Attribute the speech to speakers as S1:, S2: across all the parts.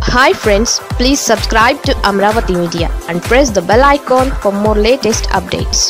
S1: hi friends please subscribe to Amaravati media and press the bell icon for more latest updates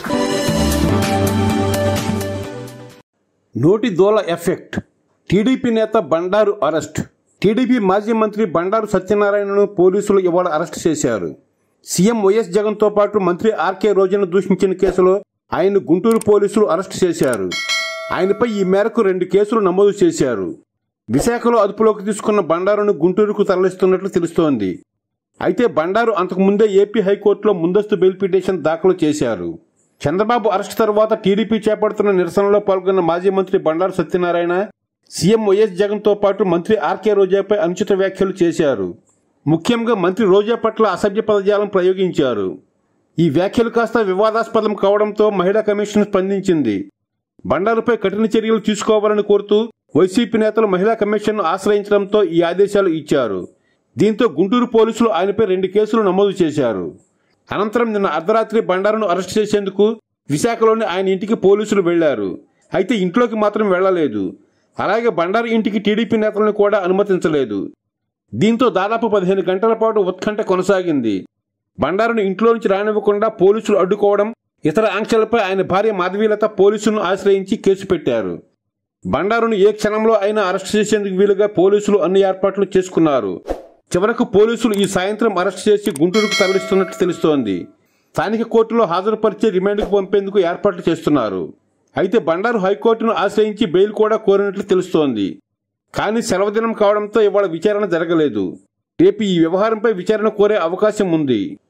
S2: నోటి దోల effect TDP నేత Bandaru arrest TDP మాజీ మంత్రి బండారు సత్యనారాయణను పోలీసులు ఇవాళ అరెస్ట్ చేశారు సీఎం వైఎస్ జగన్తో పాటు మంత్రి ఆర్కే రోజును దూషించిన కేసులో ఆయన గుంటూరు పోలీసులు అరెస్ట్ చేశారు ఆయనపై ఈ మేరకు రెండు కేసులు నమోదు చేశారు విశాఖలో అదుపులోకి తీసుకున్న బండారును గుంటూరుకు తరలిస్తున్నట్లు తెలుస్తోంది అయితే బండారు అంతకుముందే ఏపీ హైకోర్టులో ముందస్తు బెయిల్ పిటిషన్ దాఖలు చేశారు చంద్రబాబు అరెస్ట్ తర్వాత టీడీపీ చేపడుతున్న నిరసనలో పాల్గొన్న మాజీ మంత్రి బండారు సత్యనారాయణ సీఎం వైఎస్ జగన్తో పాటు మంత్రి ఆర్కే రోజాపై అనుచిత వ్యాఖ్యలు చేశారు ముఖ్యంగా మంత్రి రోజా పట్ల అసభ్య పదజాలం ప్రయోగించారు ఈ వ్యాఖ్యలు కాస్త వివాదాస్పదం కావడంతో మహిళా కమిషన్ స్పందించింది బండారుపై కఠిన చర్యలు తీసుకోవాలని కోరుతూ వైసీపీ నేతలు మహిళా కమిషన్ను ఆశ్రయించడంతో ఈ ఆదేశాలు ఇచ్చారు దీంతో గుంటూరు పోలీసులు ఆయనపై రెండు కేసులు నమోదు చేశారు అనంతరం నిన్న అర్ధరాత్రి బండారును అరెస్ట్ చేసేందుకు విశాఖలోని ఆయన ఇంటికి పోలీసులు వెళ్లారు అయితే ఇంట్లోకి మాత్రం వెళ్లలేదు అలాగే బండారు ఇంటికి టీడీపీ నేతలను కూడా అనుమతించలేదు దీంతో దాదాపు పదిహేను గంటల పాటు ఉత్కంఠ కొనసాగింది బండారును ఇంట్లో నుంచి రానివ్వకుండా పోలీసులు అడ్డుకోవడం ఇతర ఆంక్షలపై ఆయన భార్య మాధవీలత పోలీసులను ఆశ్రయించి కేసు పెట్టారు బండారును ఏ క్షణంలో అయినా అరెస్ట్ చేసేందుకు వీలుగా పోలీసులు అన్ని ఏర్పాట్లు చేసుకున్నారు చివరకు పోలీసులు ఈ సాయంత్రం అరెస్ట్ చేసి గుంటూరుకు తరలిస్తున్నట్లు తెలుస్తోంది స్థానిక కోర్టులో హాజరుపరిచే రిమాండ్కు పంపేందుకు ఏర్పాట్లు చేస్తున్నారు అయితే బండారు హైకోర్టును ఆశ్రయించి బెయిల్ కూడా కోరినట్లు తెలుస్తోంది కానీ సెలవుదినం కావడంతో ఇవాళ విచారణ జరగలేదు రేపు ఈ వ్యవహారంపై విచారణ కోరే అవకాశం ఉంది